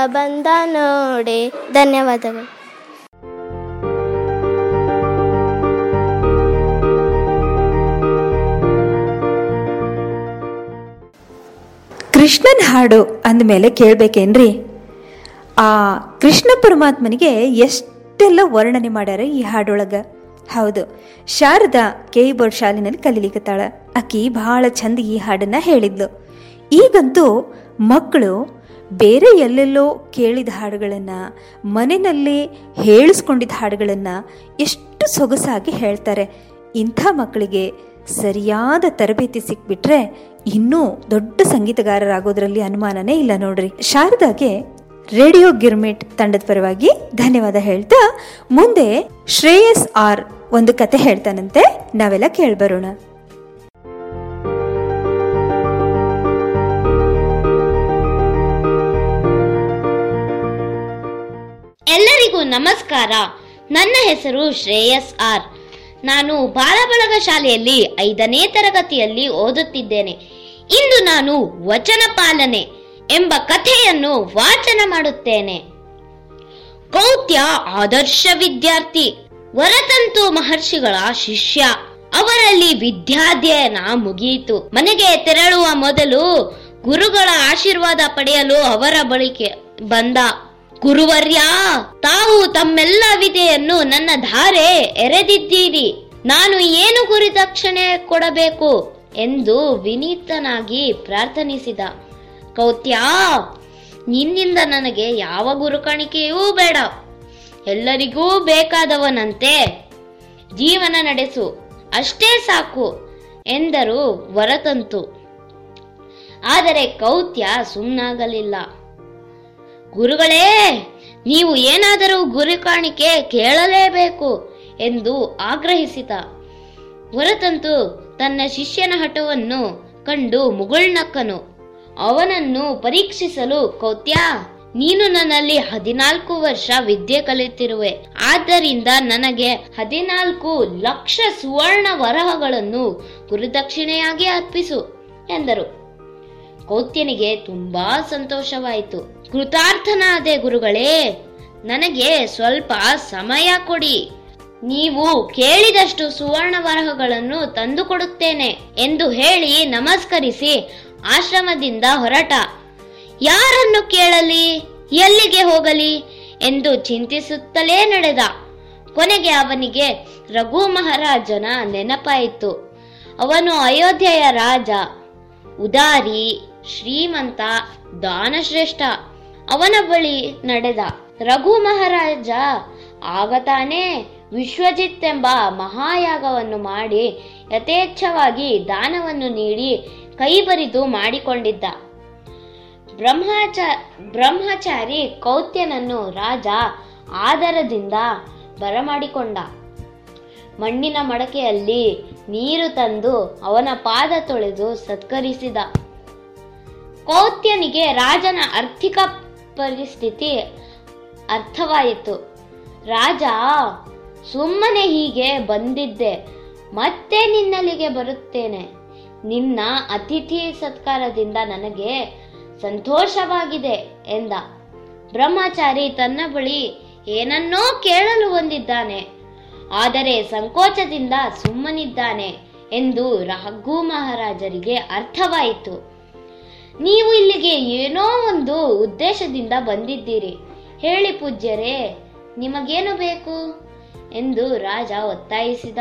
ಬಂದ ನೋಡೆ ಧನ್ಯವಾದಗಳು ಕೃಷ್ಣನ ಹಾಡು ಅಂದಮೇಲೆ ಕೇಳಬೇಕೇನ್ರಿ ಆ ಕೃಷ್ಣ ಪರಮಾತ್ಮನಿಗೆ ಎಷ್ಟೆಲ್ಲ ವರ್ಣನೆ ಮಾಡ್ಯಾರ ಈ ಹಾಡೊಳಗೆ ಹೌದು ಶಾರದಾ ಕೆ ಬೋರ್ಡ್ ಶಾಲಿನಲ್ಲಿ ಕಲೀಲಿಕತ್ತಾಳ ಆಕಿ ಭಾಳ ಚಂದ ಈ ಹಾಡನ್ನ ಹೇಳಿದ್ಲು ಈಗಂತೂ ಮಕ್ಕಳು ಬೇರೆ ಎಲ್ಲೆಲ್ಲೋ ಕೇಳಿದ ಹಾಡುಗಳನ್ನು ಮನೆಯಲ್ಲೇ ಹೇಳಿಸ್ಕೊಂಡಿದ್ದ ಹಾಡುಗಳನ್ನು ಎಷ್ಟು ಸೊಗಸಾಗಿ ಹೇಳ್ತಾರೆ ಇಂಥ ಮಕ್ಕಳಿಗೆ ಸರಿಯಾದ ತರಬೇತಿ ಸಿಕ್ಬಿಟ್ರೆ ಇನ್ನೂ ದೊಡ್ಡ ಸಂಗೀತಗಾರರಾಗೋದ್ರಲ್ಲಿ ಅನುಮಾನನೇ ಇಲ್ಲ ನೋಡ್ರಿ ಶಾರದಾಗೆ ರೇಡಿಯೋ ಗಿರ್ಮಿಟ್ ತಂಡದ ಪರವಾಗಿ ಧನ್ಯವಾದ ಹೇಳ್ತಾ ಮುಂದೆ ಶ್ರೇಯಸ್ ಆರ್ ಒಂದು ಕತೆ ಹೇಳ್ತಾನಂತೆ ನಾವೆಲ್ಲ ಕೇಳ್ಬರೋಣ ಎಲ್ಲರಿಗೂ ನಮಸ್ಕಾರ ನನ್ನ ಹೆಸರು ಶ್ರೇಯಸ್ ಆರ್ ನಾನು ಬಾಲಬಳಗ ಶಾಲೆಯಲ್ಲಿ ಐದನೇ ತರಗತಿಯಲ್ಲಿ ಓದುತ್ತಿದ್ದೇನೆ ಇಂದು ನಾನು ವಚನ ಪಾಲನೆ ಎಂಬ ಕಥೆಯನ್ನು ವಾಚನ ಮಾಡುತ್ತೇನೆ ಕೌತ್ಯ ಆದರ್ಶ ವಿದ್ಯಾರ್ಥಿ ವರತಂತು ಮಹರ್ಷಿಗಳ ಶಿಷ್ಯ ಅವರಲ್ಲಿ ವಿದ್ಯಾಧ್ಯಯನ ಮುಗಿಯಿತು ಮನೆಗೆ ತೆರಳುವ ಮೊದಲು ಗುರುಗಳ ಆಶೀರ್ವಾದ ಪಡೆಯಲು ಅವರ ಬಳಿಗೆ ಬಂದ ಗುರುವರ್ಯ ತಾವು ತಮ್ಮೆಲ್ಲ ವಿದೆಯನ್ನು ನನ್ನ ಧಾರೆ ಎರೆದಿದ್ದೀರಿ ನಾನು ಏನು ಗುರಿದಕ್ಷಿಣೆ ಕೊಡಬೇಕು ಎಂದು ವಿನೀತನಾಗಿ ಪ್ರಾರ್ಥನಿಸಿದ ಕೌತ್ಯ ನಿನ್ನಿಂದ ನನಗೆ ಯಾವ ಗುರುಕಾಣಿಕೆಯೂ ಬೇಡ ಎಲ್ಲರಿಗೂ ಬೇಕಾದವನಂತೆ ಜೀವನ ನಡೆಸು ಅಷ್ಟೇ ಸಾಕು ಎಂದರು ವರತಂತು ಆದರೆ ಕೌತ್ಯ ಸುಮ್ಮನಾಗಲಿಲ್ಲ ಗುರುಗಳೇ ನೀವು ಏನಾದರೂ ಗುರು ಕಾಣಿಕೆ ಕೇಳಲೇಬೇಕು ಎಂದು ಆಗ್ರಹಿಸಿದ ಹೊರತಂತು ತನ್ನ ಶಿಷ್ಯನ ಹಠವನ್ನು ಕಂಡು ಮುಗುಳ್ನಕ್ಕನು ಅವನನ್ನು ಪರೀಕ್ಷಿಸಲು ಕೌತ್ಯ ನೀನು ನನ್ನಲ್ಲಿ ಹದಿನಾಲ್ಕು ವರ್ಷ ವಿದ್ಯೆ ಕಲಿತಿರುವೆ ಆದ್ದರಿಂದ ನನಗೆ ಹದಿನಾಲ್ಕು ಲಕ್ಷ ಸುವರ್ಣ ವರಹಗಳನ್ನು ಗುರುದಕ್ಷಿಣೆಯಾಗಿ ಅರ್ಪಿಸು ಎಂದರು ಕೌತ್ಯನಿಗೆ ತುಂಬಾ ಸಂತೋಷವಾಯಿತು ಕೃತಾರ್ಥನಾದೆ ಗುರುಗಳೇ ನನಗೆ ಸ್ವಲ್ಪ ಸಮಯ ಕೊಡಿ ನೀವು ಕೇಳಿದಷ್ಟು ಸುವರ್ಣ ವರಹಗಳನ್ನು ತಂದುಕೊಡುತ್ತೇನೆ ಎಂದು ಹೇಳಿ ನಮಸ್ಕರಿಸಿ ಆಶ್ರಮದಿಂದ ಹೊರಟ ಯಾರನ್ನು ಕೇಳಲಿ ಎಲ್ಲಿಗೆ ಹೋಗಲಿ ಎಂದು ಚಿಂತಿಸುತ್ತಲೇ ನಡೆದ ಕೊನೆಗೆ ಅವನಿಗೆ ರಘು ಮಹಾರಾಜನ ನೆನಪಾಯಿತು ಅವನು ಅಯೋಧ್ಯೆಯ ರಾಜ ಉದಾರಿ ಶ್ರೀಮಂತ ದಾನಶ್ರೇಷ್ಠ ಅವನ ಬಳಿ ನಡೆದ ರಘು ಮಹಾರಾಜ ಆಗ ತಾನೇ ವಿಶ್ವಜಿತ್ ಎಂಬ ಮಹಾಯಾಗವನ್ನು ಮಾಡಿ ಯಥೇಚ್ಛವಾಗಿ ದಾನವನ್ನು ನೀಡಿ ಕೈಬರಿದು ಮಾಡಿಕೊಂಡಿದ್ದ ಬ್ರಹ್ಮಚ ಬ್ರಹ್ಮಚಾರಿ ಕೌತ್ಯನನ್ನು ರಾಜ ಆದರದಿಂದ ಬರಮಾಡಿಕೊಂಡ ಮಣ್ಣಿನ ಮಡಕೆಯಲ್ಲಿ ನೀರು ತಂದು ಅವನ ಪಾದ ತೊಳೆದು ಸತ್ಕರಿಸಿದ ಕೌತ್ಯನಿಗೆ ರಾಜನ ಆರ್ಥಿಕ ಪರಿಸ್ಥಿತಿ ಅರ್ಥವಾಯಿತು ರಾಜ ಸುಮ್ಮನೆ ಹೀಗೆ ಬಂದಿದ್ದೆ ಮತ್ತೆ ನಿನ್ನಲ್ಲಿಗೆ ಬರುತ್ತೇನೆ ನಿನ್ನ ಅತಿಥಿ ಸತ್ಕಾರದಿಂದ ನನಗೆ ಸಂತೋಷವಾಗಿದೆ ಎಂದ ಬ್ರಹ್ಮಚಾರಿ ತನ್ನ ಬಳಿ ಏನನ್ನೋ ಕೇಳಲು ಬಂದಿದ್ದಾನೆ ಆದರೆ ಸಂಕೋಚದಿಂದ ಸುಮ್ಮನಿದ್ದಾನೆ ಎಂದು ರಘು ಮಹಾರಾಜರಿಗೆ ಅರ್ಥವಾಯಿತು ನೀವು ಇಲ್ಲಿಗೆ ಏನೋ ಒಂದು ಉದ್ದೇಶದಿಂದ ಬಂದಿದ್ದೀರಿ ಹೇಳಿ ಪೂಜ್ಯರೇ ನಿಮಗೇನು ಬೇಕು ಎಂದು ರಾಜ ಒತ್ತಾಯಿಸಿದ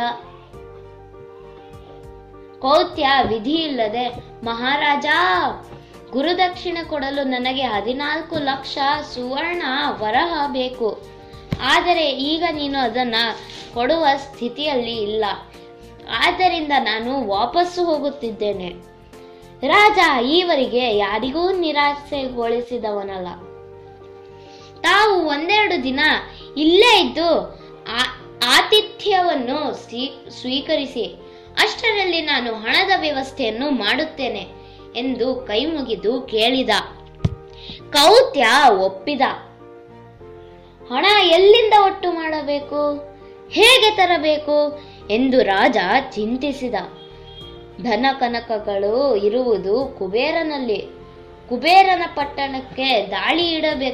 ಕೌತ್ಯ ವಿಧಿಯಿಲ್ಲದೆ ಮಹಾರಾಜ ಗುರುದಕ್ಷಿಣೆ ಕೊಡಲು ನನಗೆ ಹದಿನಾಲ್ಕು ಲಕ್ಷ ಸುವರ್ಣ ವರಹ ಬೇಕು ಆದರೆ ಈಗ ನೀನು ಅದನ್ನ ಕೊಡುವ ಸ್ಥಿತಿಯಲ್ಲಿ ಇಲ್ಲ ಆದ್ದರಿಂದ ನಾನು ವಾಪಸ್ಸು ಹೋಗುತ್ತಿದ್ದೇನೆ ರಾಜ ಈವರೆಗೆ ಯಾರಿಗೂ ನಿರಾಸೆಗೊಳಿಸಿದವನಲ್ಲ ತಾವು ಒಂದೆರಡು ದಿನ ಇಲ್ಲೇ ಇದ್ದು ಆ- ಆತಿಥ್ಯವನ್ನು ಸ್ವೀ- ಸ್ವೀಕರಿಸಿ ಅಷ್ಟರಲ್ಲಿ ನಾನು ಹಣದ ವ್ಯವಸ್ಥೆಯನ್ನು ಮಾಡುತ್ತೇನೆ ಎಂದು ಕೈ ಮುಗಿದು ಕೇಳಿದ ಕೌತ್ಯ ಒಪ್ಪಿದ ಹಣ ಎಲ್ಲಿಂದ ಒಟ್ಟು ಮಾಡಬೇಕು ಹೇಗೆ ತರಬೇಕು ಎಂದು ರಾಜ ಚಿಂತಿಸಿದ ಧನ ಕನಕಗಳು ಇರುವುದು ಕುಬೇರನಲ್ಲಿ ಕುಬೇರನ ಪಟ್ಟಣಕ್ಕೆ ದಾಳಿ ಇಡಬೇಕು